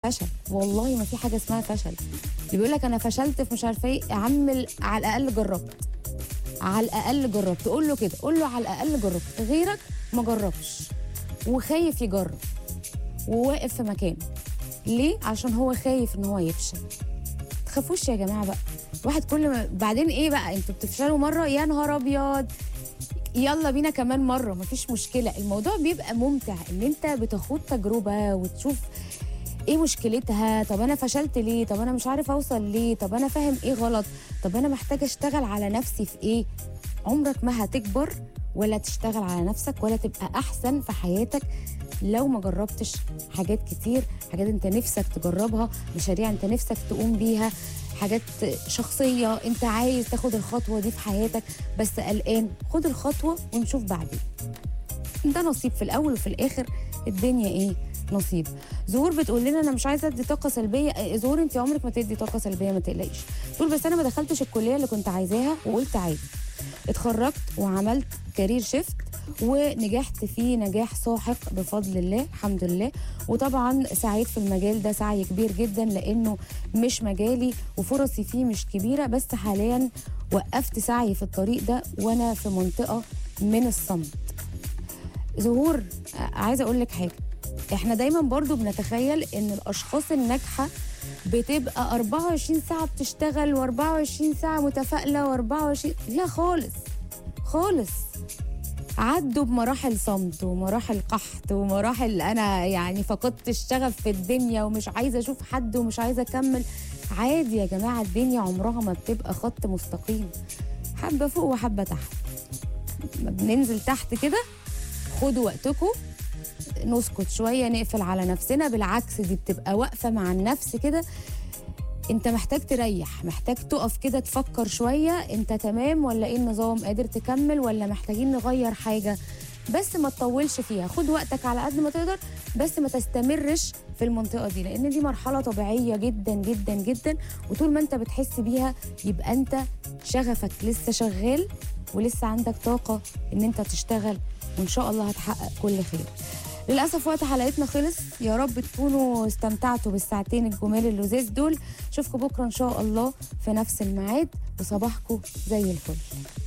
فشل والله ما في حاجه اسمها فشل اللي بيقول لك انا فشلت في مش عارفه ايه يا عم ال- على الاقل جربت على الاقل جربت قول له كده قول له على الاقل جربت غيرك ما جربش وخايف يجرب وواقف في مكانه ليه عشان هو خايف ان هو يفشل تخافوش يا جماعه بقى واحد كل ما بعدين ايه بقى انتوا بتفشلوا مره يا نهار ابيض يلا بينا كمان مره مفيش مشكله الموضوع بيبقى ممتع ان انت بتخوض تجربه وتشوف ايه مشكلتها طب انا فشلت ليه طب انا مش عارف اوصل ليه طب انا فاهم ايه غلط طب انا محتاجه اشتغل على نفسي في ايه عمرك ما هتكبر ولا تشتغل على نفسك ولا تبقى احسن في حياتك لو ما جربتش حاجات كتير حاجات انت نفسك تجربها مشاريع انت نفسك تقوم بيها حاجات شخصية انت عايز تاخد الخطوة دي في حياتك بس قلقان خد الخطوة ونشوف بعدين ده نصيب في الاول وفي الاخر الدنيا ايه نصيب زهور بتقول لنا انا مش عايزه ادي طاقه سلبيه إيه، زهور انت عمرك ما تدي طاقه سلبيه ما تقلقيش تقول بس انا ما دخلتش الكليه اللي كنت عايزاها وقلت عادي اتخرجت وعملت كارير شيفت ونجحت فيه نجاح ساحق بفضل الله الحمد لله وطبعا سعيت في المجال ده سعي كبير جدا لانه مش مجالي وفرصي فيه مش كبيره بس حاليا وقفت سعي في الطريق ده وانا في منطقه من الصمت زهور آه، عايزه اقول لك حاجه احنا دايما برضو بنتخيل ان الاشخاص الناجحه بتبقى 24 ساعه بتشتغل و24 ساعه متفائله و24 لا خالص خالص عدوا بمراحل صمت ومراحل قحط ومراحل انا يعني فقدت الشغف في الدنيا ومش عايزه اشوف حد ومش عايزه اكمل عادي يا جماعه الدنيا عمرها ما بتبقى خط مستقيم حبه فوق وحبه تحت ما بننزل تحت كده خدوا وقتكم نسكت شويه نقفل على نفسنا بالعكس دي بتبقى واقفه مع النفس كده انت محتاج تريح محتاج تقف كده تفكر شويه انت تمام ولا ايه النظام قادر تكمل ولا محتاجين نغير حاجه بس ما تطولش فيها خد وقتك على قد ما تقدر بس ما تستمرش في المنطقه دي لان دي مرحله طبيعيه جدا جدا جدا وطول ما انت بتحس بيها يبقى انت شغفك لسه شغال ولسه عندك طاقه ان انت تشتغل وان شاء الله هتحقق كل خير للاسف وقت حلقتنا خلص يا رب تكونوا استمتعتوا بالساعتين الجمال اللذاذ دول اشوفكم بكره ان شاء الله في نفس الميعاد وصباحكم زي الفل